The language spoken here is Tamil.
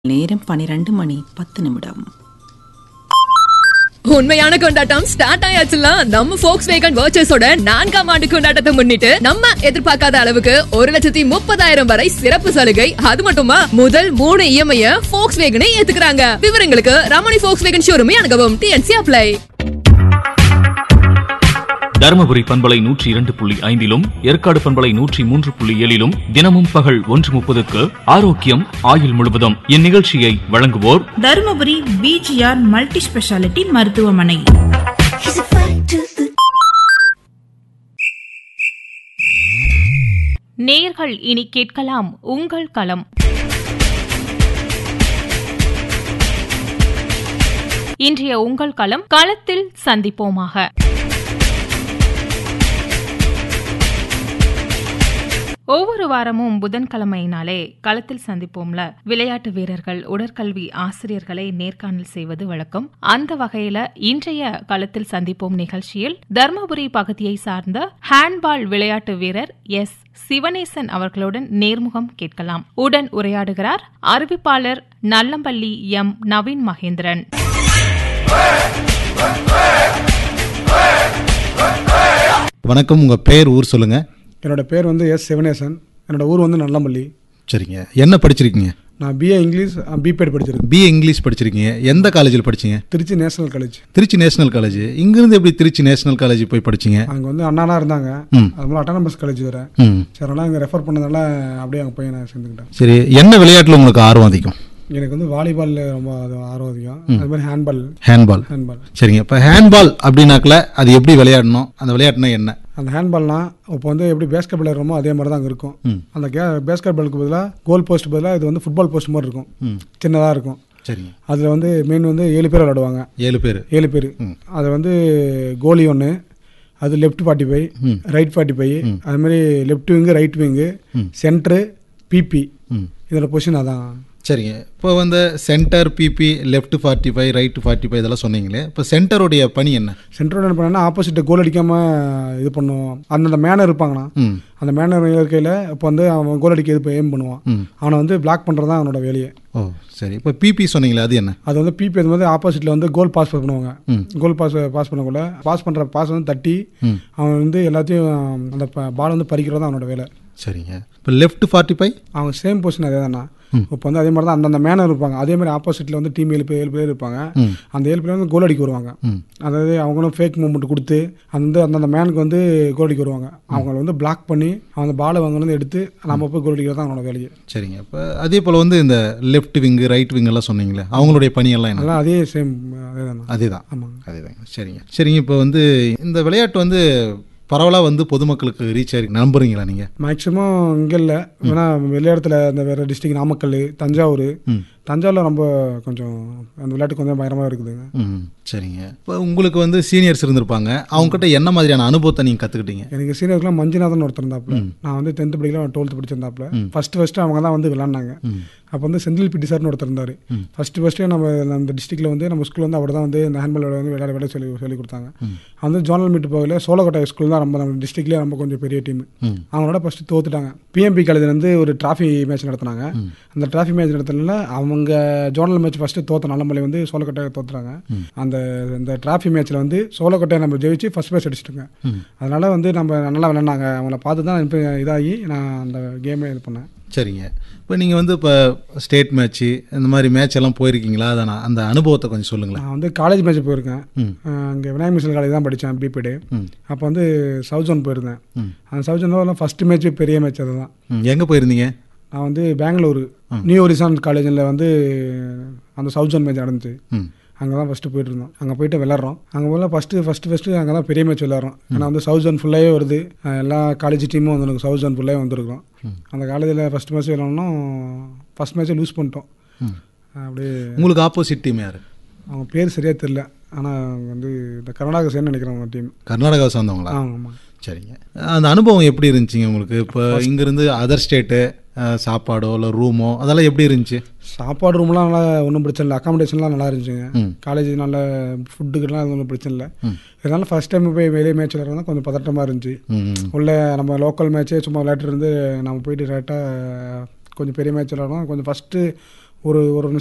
நேரம் பனிரெண்டு மணி பத்து நிமிடம் உண்மையான கொண்டாட்டம் ஸ்டார்ட் ஆயாச்சுல நம்ம ஃபோக்ஸ் வேகன் வர்ச்சஸோட நான்காம் ஆண்டு கொண்டாட்டத்தை முன்னிட்டு நம்ம எதிர்பார்க்காத அளவுக்கு ஒரு லட்சத்தி முப்பதாயிரம் வரை சிறப்பு சலுகை அது மட்டுமா முதல் மூணு இஎம்ஐ ஃபோக்ஸ் வேகனை ஏத்துக்கிறாங்க விவரங்களுக்கு ரமணி ஃபோக்ஸ் வேகன் ஷோரூமே அணுகவும் டிஎன்சி அப்ளை தருமபுரி பண்பலை நூற்றி இரண்டு புள்ளி ஐந்திலும் ஏற்காடு பண்பலை நூற்றி மூன்று புள்ளி ஏழிலும் தினமும் பகல் ஒன்று முப்பதுக்கு ஆரோக்கியம் ஆயுள் முழுவதும் இந்நிகழ்ச்சியை வழங்குவோர் தருமபுரி பிஜிஆர் மல்டி ஸ்பெஷாலிட்டி மருத்துவமனை நேயர்கள் இனி கேட்கலாம் உங்கள் களம் இன்றைய உங்கள் களம் களத்தில் சந்திப்போமாக ஒவ்வொரு வாரமும் புதன்கிழமையினாலே களத்தில் சந்திப்போம்ல விளையாட்டு வீரர்கள் உடற்கல்வி ஆசிரியர்களை நேர்காணல் செய்வது வழக்கம் அந்த வகையில இன்றைய களத்தில் சந்திப்போம் நிகழ்ச்சியில் தர்மபுரி பகுதியை சார்ந்த ஹேண்ட்பால் விளையாட்டு வீரர் எஸ் சிவனேசன் அவர்களுடன் நேர்முகம் கேட்கலாம் உடன் உரையாடுகிறார் அறிவிப்பாளர் நல்லம்பள்ளி எம் நவீன் மகேந்திரன் வணக்கம் உங்கள் பேர் ஊர் சொல்லுங்கள் என்னோட பேர் வந்து எஸ் சிவனேசன் என்னோட ஊர் வந்து நல்லம்பள்ளி சரிங்க என்ன படிச்சிருக்கீங்க நான் பிஏ இங்கிலீஷ் பிபேட் படிச்சிருக்கேன் பிஏ இங்கிலீஷ் படிச்சிருக்கீங்க எந்த காலேஜில் படிச்சீங்க Trichy national college Trichy national college இங்கிருந்து எப்படி திருச்சி நேஷனல் காலேஜ் போய் படிச்சீங்க அங்கே வந்து அண்ணாலாம் இருந்தாங்க ம். அது மாதிரி அட்டானமஸ் காலேஜ் வேறு ம் சரி அதனால் இங்கே ரெஃபர் பண்ணதால அப்படியே அங்கே போய் நான் சேர்ந்துக்கிட்டேன் சரி என்ன விளையாட்டில் உங்களுக்கு ஆர்வம் அதிகம் எனக்கு வந்து வாலிபாலில் ரொம்ப அது ஆர்வம் அதிகம் அது மாதிரி ஹேண்ட்பால் ஹேண்ட்பால் ஹேண்ட்பால் சரிங்க இப்போ ஹேண்ட்பால் அப்படின்னாக்கல அது எப்படி விளையாடணும் அந்த விளையாட்டுனா என்ன அந்த ஹேண்ட்பால்னா இப்போ வந்து எப்படி பேஸ்கெட் பால் இருக்கமோ அதே மாதிரி தான் அங்கே இருக்கும் ம். அந்த கே பேஸ்கெட் பாலுக்கு பதிலாக கோல் போஸ்ட் பதிலாக இது வந்து ஃபுட்பால் போஸ்ட் மாதிரி இருக்கும் ம் சின்னதாக இருக்கும் சரிங்க அதில் வந்து மெயின் வந்து ஏழு பேர் விளையாடுவாங்க ஏழு பேர் ஏழு பேர் அது வந்து கோலி ஒன்று அது left forty five right forty five அது மாதிரி left wing right wing centre BB ம் இதோட பொசிஷன் அதான் சரிங்க இப்போ வந்து centre BB left forty five right forty five இதெல்லாம் சொன்னீங்களே இப்போ சென்டருடைய பணி என்ன சென்ட்ரோட என்ன பண்ணா ஆப்போசிட் கோல் அடிக்காமல் இது பண்ணுவோம் அந்தந்த மேனர் இருப்பாங்கண்ணா ம் அந்த மேனர் இருக்கையில் இப்போ வந்து அவன் கோல் அடிக்க இது எய்ம் பண்ணுவான் ம் அவனை வந்து பிளாக் பண்ணுறது தான் அவனோட வேலையை ஓ சரி இப்போ பிபி சொன்னீங்களே அது என்ன அது வந்து பிபி அது வந்து ஆப்போசிட்டில் வந்து கோல் பாஸ் பண்ணுவாங்க கோல் பாஸ் பாஸ் பண்ணக்குள்ள பாஸ் பண்ணுற பாஸ் வந்து தட்டி ம். அவன் வந்து எல்லாத்தையும் அந்த பால் வந்து பறிக்கிறது தான் அவனோட வேலை சரிங்க இப்போ லெஃப்ட் ஃபார்ட்டி ஃபைவ் அவங்க சேம் பொசிஷன் அதே தானே இப்போ வந்து அதே மாதிரி தான் அந்தந்த மேனர் இருப்பாங்க அதே மாதிரி ஆப்போசிட்டில் வந்து டீம் ஏழு பேர் ஏழு பேர் இருப்பாங்க அந்த ஏழு பேர் வந்து கோல் அடிக்க வருவாங்க அதாவது அவங்களும் ஃபேக் மூமெண்ட் கொடுத்து அந்த அந்தந்த மேனுக்கு வந்து கோல் அடிக்க வருவாங்க அவங்கள வந்து பிளாக் பண்ணி அந்த பாலை அவங்க வந்து எடுத்து நம்ம போய் கோல் அடிக்கிறது தான் அவனோட வேலையை சரிங்க இப்போ அதே போல் வந்து இந்த லெஃப்ட் விங்கு ரைட் விங் எல்லாம் சொன்னீங்களே அவங்களுடைய பணியெல்லாம் என்ன அதெல்லாம் அதே சேம் அதே தானே அதே தான் ஆமாங்க அதேதாங்க சரிங்க சரிங்க இப்போ வந்து இந்த விளையாட்டு வந்து பரவலாக வந்து பொதுமக்களுக்கு ரீச் ஆகி நம்புறீங்களா நீங்கள் மேக்ஸிமம் இங்கே இல்லை வேணா வெளியிடத்துல இந்த வேறு டிஸ்ட்ரிக்ட் நாமக்கல் தஞ்சாவூர் தஞ்சாவூரில் ரொம்ப கொஞ்சம் அந்த விளையாட்டு கொஞ்சம் பயங்கரமாக இருக்குதுங்க ம் சரிங்க இப்போ உங்களுக்கு வந்து சீனியர்ஸ் இருந்திருப்பாங்க அவங்ககிட்ட என்ன மாதிரியான அனுபவத்தை நீங்கள் கற்றுக்கிட்டீங்க எனக்கு சீனியர்க்குலாம் மஞ்சுநாதன் ஒருத்தர் இருந்தாப்புல நான் வந்து டென்த்து படிக்கலாம் டுவெல்த்து படிச்சிருந்தாப்புல ஃபர்ஸ்ட் ஃபர்ஸ்ட் அவங்க தான் வந்து விளாண்டாங்க அப்போ வந்து செந்தில் பிட்டி சார்னு ஒருத்தர் இருந்தார் ஃபர்ஸ்ட் ஃபர்ஸ்ட்டு நம்ம அந்த டிஸ்ட்ரிக்ட்ல வந்து நம்ம ஸ்கூல் வந்து அவர் தான் வந்து இந்த ஹேண்ட்பால் வந்து விளையாட விளையாட சொல்லி சொல்லி கொடுத்தாங்க வந்து ஜோனல் மீட் போகல சோழக்கோட்டை ஸ்கூல் தான் ரொம்ப நம்ம டிஸ்ட்ரிக்ட்லேயே ரொம்ப கொஞ்சம் பெரிய டீம் அவங்களோட ஃபர்ஸ்ட் தோத்துட்டாங்க பிஎம்பி காலேஜில் வந்து ஒரு டிராஃபி மேட்ச் நடத்துனாங்க அந்த டிராஃபி மேட்ச் நடத்தினால அவங்க ஜோனல் மேட்ச் ஃபர்ஸ்ட் தோத்த நல்லமலை வந்து சோழக்கோட்டை தோத்துறாங்க அந்த இந்த டிராஃபி மேட்ச்சில் வந்து சோழக்கோட்டையை நம்ம ஜெயிச்சு ஃபர்ஸ்ட் மேட்ச் அடிச்சிட்டோங்க அதனால வந்து நம்ம நல்லா விளையாண்டாங்க அவங்கள பார்த்து தான் இப்போ இதாகி நான் அந்த கேமே இது பண்ணேன் சரிங்க இப்போ நீங்கள் வந்து இப்போ ஸ்டேட் மேட்ச்சு இந்த மாதிரி மேட்ச் எல்லாம் போயிருக்கீங்களா அதை நான் அந்த அனுபவத்தை கொஞ்சம் சொல்லுங்களேன் நான் வந்து காலேஜ் மேட்ச் போயிருக்கேன் அங்கே விநாயக மிஷன் காலேஜ் தான் படித்தேன் பிபிடி அப்போ வந்து சவுத் ஜோன் போயிருந்தேன் அந்த சவுத் ஜோன் ஃபர்ஸ்ட் மேட்ச் பெரிய மேட்ச் அதுதான் ம் எங்கே போயிருந்தீங்க நான் வந்து பெங்களூரு நியூ ஹொரிசான் காலேஜில் வந்து அந்த சவுத் ஜோன் மேட்ச் நடந்துச்சு ம் அங்கே தான் ஃபஸ்ட்டு போயிட்டு இருந்தோம் அங்கே போயிட்டு விளாட்றோம் அங்கே போல ஃபஸ்ட்டு ஃபஸ்ட்டு ஃபஸ்ட்டு அங்கே தான் பெரிய மேட்ச் விளாட்றோம் ஏன்னா வந்து சவுத் ஜோன் ஃபுல்லாகவே வருது அஹ் எல்லா காலேஜ் டீமும் வந்து சவுத் ஜோன் ஃபுல்லாகவே வந்திருக்கோம் அந்த காலேஜில் ஃபஸ்ட் மேட்ச் விளாட்னோம் ஃபஸ்ட் மேட்ச்சை லூஸ் பண்ணிட்டோம் அப்படியே உங்களுக்கு ஆப்போசிட் டீம் யார் அவங்க பேர் சரியாக தெரில ஆனால் வந்து இந்த கர்நாடகா சேர்ந்து நினைக்கிறேன் அவங்க டீம் கர்நாடகாவை சார்ந்தவங்களா ஆமாம் ஆமாம் சரிங்க அந்த அனுபவம் எப்படி இருந்துச்சுங்க உங்களுக்கு இப்போ இங்கேருந்து அதர் ஸ்டேட்டு சாப்பாடோ இல்லை ரூமோ அதெல்லாம் எப்படி இருந்துச்சு சாப்பாடு ரூம்லாம் நல்லா ஒன்றும் பிரச்சனை இல்லை அக்காமடேஷன்லாம் நல்லா இருந்துச்சுங்க காலேஜ் நல்ல ஃபுட்டுக்கெல்லாம் ஒன்றும் பிரச்சனை இல்லை இதனால ஃபர்ஸ்ட் டைம் போய் வெளியே மேட்ச் விளாட்றதா கொஞ்சம் பதட்டமாக இருந்துச்சு ம் உள்ள நம்ம லோக்கல் மேட்ச்சே சும்மா விளையாட்டு இருந்து நம்ம போயிட்டு டேரெக்டாக கொஞ்சம் பெரிய மேட்ச் விளாடணும் கொஞ்சம் ஃபஸ்ட்டு ஒரு ஒரு